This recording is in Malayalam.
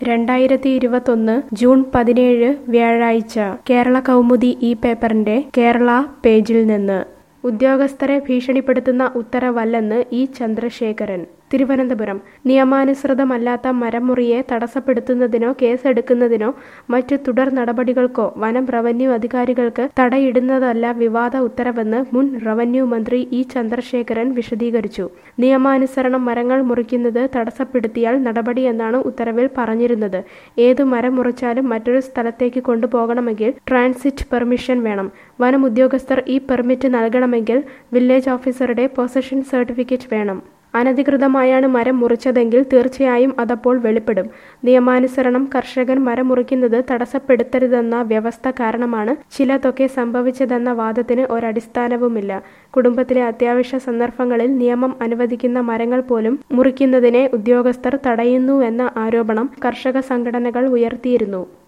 രണ്ടായിരത്തി ഇരുപത്തൊന്ന് ജൂൺ പതിനേഴ് വ്യാഴാഴ്ച കേരള കൗമുദി ഈ പേപ്പറിന്റെ കേരള പേജിൽ നിന്ന് ഉദ്യോഗസ്ഥരെ ഭീഷണിപ്പെടുത്തുന്ന ഉത്തരവല്ലെന്ന് ഇ ചന്ദ്രശേഖരൻ തിരുവനന്തപുരം നിയമാനുസൃതമല്ലാത്ത മരം മുറിയെ തടസ്സപ്പെടുത്തുന്നതിനോ കേസെടുക്കുന്നതിനോ മറ്റു തുടർ നടപടികൾക്കോ വനം റവന്യൂ അധികാരികൾക്ക് തടയിടുന്നതല്ല വിവാദ ഉത്തരവെന്ന് മുൻ റവന്യൂ മന്ത്രി ഇ ചന്ദ്രശേഖരൻ വിശദീകരിച്ചു നിയമാനുസരണം മരങ്ങൾ മുറിക്കുന്നത് തടസ്സപ്പെടുത്തിയാൽ നടപടിയെന്നാണ് ഉത്തരവിൽ പറഞ്ഞിരുന്നത് ഏതു മരം മുറിച്ചാലും മറ്റൊരു സ്ഥലത്തേക്ക് കൊണ്ടുപോകണമെങ്കിൽ ട്രാൻസിറ്റ് പെർമിഷൻ വേണം വനം ഉദ്യോഗസ്ഥർ ഈ പെർമിറ്റ് നൽകണമെങ്കിൽ വില്ലേജ് ഓഫീസറുടെ പൊസഷൻ സർട്ടിഫിക്കറ്റ് വേണം അനധികൃതമായാണ് മരം മുറിച്ചതെങ്കിൽ തീർച്ചയായും അതപ്പോൾ വെളിപ്പെടും നിയമാനുസരണം കർഷകൻ മരം മുറിക്കുന്നത് തടസ്സപ്പെടുത്തരുതെന്ന വ്യവസ്ഥ കാരണമാണ് ചിലതൊക്കെ സംഭവിച്ചതെന്ന വാദത്തിന് ഒരടിസ്ഥാനവുമില്ല കുടുംബത്തിലെ അത്യാവശ്യ സന്ദർഭങ്ങളിൽ നിയമം അനുവദിക്കുന്ന മരങ്ങൾ പോലും മുറിക്കുന്നതിനെ ഉദ്യോഗസ്ഥർ തടയുന്നുവെന്ന ആരോപണം കർഷക സംഘടനകൾ ഉയർത്തിയിരുന്നു